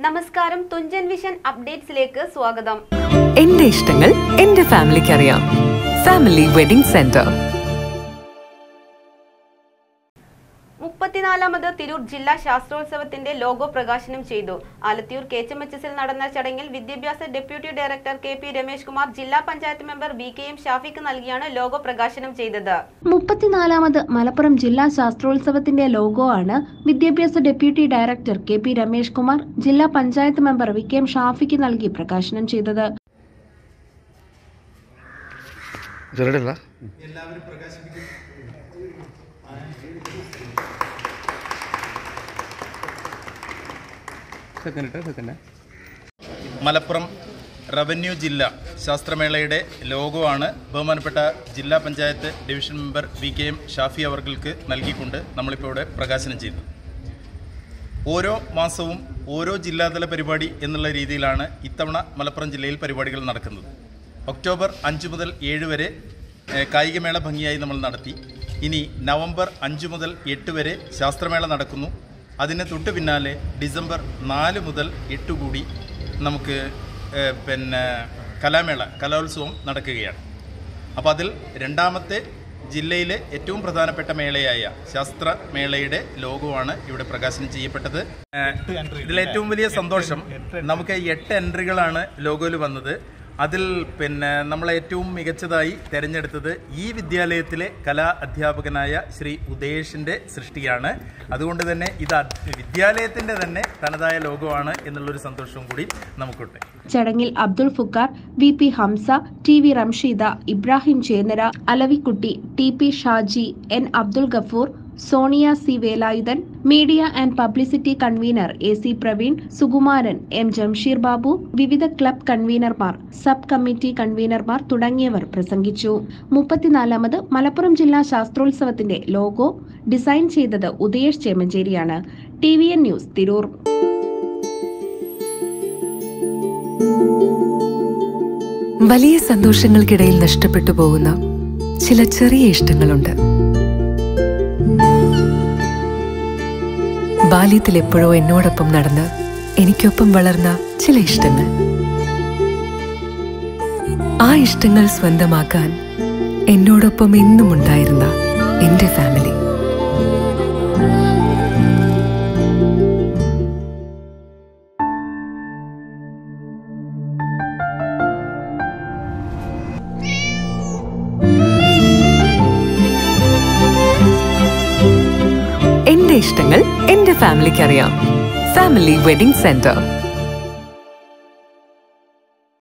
നമസ്കാരം തുഞ്ചൻ വിഷൻ അപ്ഡേറ്റ്സിലേക്ക് സ്വാഗതം എന്റെ ഇഷ്ടങ്ങൾ എന്റെ ഫാമിലിക്ക് അറിയാം ഫാമിലി വെഡിംഗ് സെന്റർ മുപ്പത്തിനാലാമത് തിരൂർ ജില്ലാ ശാസ്ത്രോത്സവത്തിന്റെ ലോഗോ പ്രകാശനം ചെയ്തു Alathiyur K H M H എസിൽ നടന്ന ചടങ്ങിൽ വിദ്യാഭ്യാസ deputy director K P Ramesh Kumar ജില്ലാ panchayat member V K M ഷാഫിക്ക് നൽകിയാണ് ലോഗോ പ്രകാശനം ചെയ്തത് മുപ്പത്തിനാലാമത് മലപ്പുറം ജില്ലാ ശാസ്ത്രോത്സവത്തിന്റെ ലോഗോ ആണ് വിദ്യാഭ്യാസ deputy director K P Ramesh Kumar ജില്ലാ panchayat member V K M ഷാഫിക്ക് നൽകി പ്രകാശനം ചെയ്തത് ചെറുതല്ല മലപ്പുറം റവന്യൂ ജില്ല ശാസ്ത്രമേളയുടെ ലോഗോ ആണ് ബഹുമാനപ്പെട്ട ജില്ലാ panchayat division member V K M Shafi അവർക്ക് നൽകിക്കൊണ്ട് നമ്മളിപ്പോൾ ഇവിടെ പ്രകാശനം ചെയ്തത് ഓരോ മാസവും ഓരോ ജില്ലാതല പരിപാടി എന്നുള്ള രീതിയിലാണ് ഇത്തവണ മലപ്പുറം ജില്ലയിൽ പരിപാടികൾ നടക്കുന്നത് ഒക്ടോബർ അഞ്ച് മുതൽ ഏഴ് വരെ ഏഹ്, കായികമേള ഭംഗിയായി നമ്മൾ നടത്തി ഇനി നവംബർ അഞ്ച് മുതൽ എട്ട് വരെ ശാസ്ത്രമേള നടക്കുന്നു അതിന് തൊട്ട് പിന്നാലെ ഡിസംബർ നാല് മുതൽ എട്ട് കൂടി നമുക്ക് ഏഹ്, പിന്നെ കലാമേള കലോത്സവം നടക്കുകയാണ് അപ്പോൾ അതിൽ രണ്ടാമത്തെ ജില്ലയിലെ ഏറ്റവും പ്രധാനപ്പെട്ട മേളയായ ശാസ്ത്രമേളയുടെ ലോഗോ ആണ് ഇവിടെ പ്രകാശനം ചെയ്യപ്പെട്ടത് ഏഹ്, ഇതിൽ ഏറ്റവും വലിയ സന്തോഷം നമുക്ക് എട്ട് എൻട്രികളാണ് ലോഗോയിൽ വന്നത് അതിൽ പിന്നെ നമ്മൾ ഏറ്റവും മികച്ചതായി തിരഞ്ഞെടുത്തത് ഈ വിദ്യാലയത്തിലെ കലാ അധ്യാപകനായ ശ്രീ ഉദേശിൻ്റെ സൃഷ്ടിയാണ് അതുകൊണ്ട് തന്നെ ഇത് അത് വിദ്യാലയത്തിൻ്റെ തന്നെ തനതായ ലോഗോ ആണ് എന്നുള്ളൊരു സന്തോഷവും കൂടി നമുക്കുണ്ട് ചടങ്ങിൽ അബ്ദുൾ ഫുക്കാർ V P Hamsa T V Ramsheeda Ibrahim Chennara Alavikutty T P Shaji N Abdul Gafoor Sonia C Velayudhan media and publicity convener A C Praveen Sukumaran M Jamsheer Babu വിവിധ ക്ലബ് കൺവീനർമാർ സബ് കമ്മിറ്റി കൺവീനർമാർ തുടങ്ങിയവർ പ്രസംഗിച്ചു മുപ്പത്തിനാലാമത് മലപ്പുറം ജില്ലാ ശാസ്ത്രോത്സവത്തിന്റെ ലോഗോ ഡിസൈൻ ചെയ്തത് ഉദയേഷ് ചേമഞ്ചേരിയാണ് T V N news Tirur വലിയ സന്തോഷങ്ങൾക്കിടയിൽ നഷ്ടപ്പെട്ടു പോകുന്ന ചില ചെറിയ ഇഷ്ടങ്ങളുണ്ട് ബാല്യത്തിൽ എപ്പോഴോ എന്നോടൊപ്പം നടന്ന് എനിക്കൊപ്പം വളർന്ന ചില ഇഷ്ടങ്ങൾ ആ ഇഷ്ടങ്ങൾ സ്വന്തമാക്കാൻ എന്നോടൊപ്പം എന്നും ഉണ്ടായിരുന്ന എന്റെ ഫാമിലി എന്റെ ഇഷ്ടങ്ങൾ എന്റെ ഫാമിലിക്ക് അറിയാം ഫാമിലി വെഡിംഗ് സെന്റർ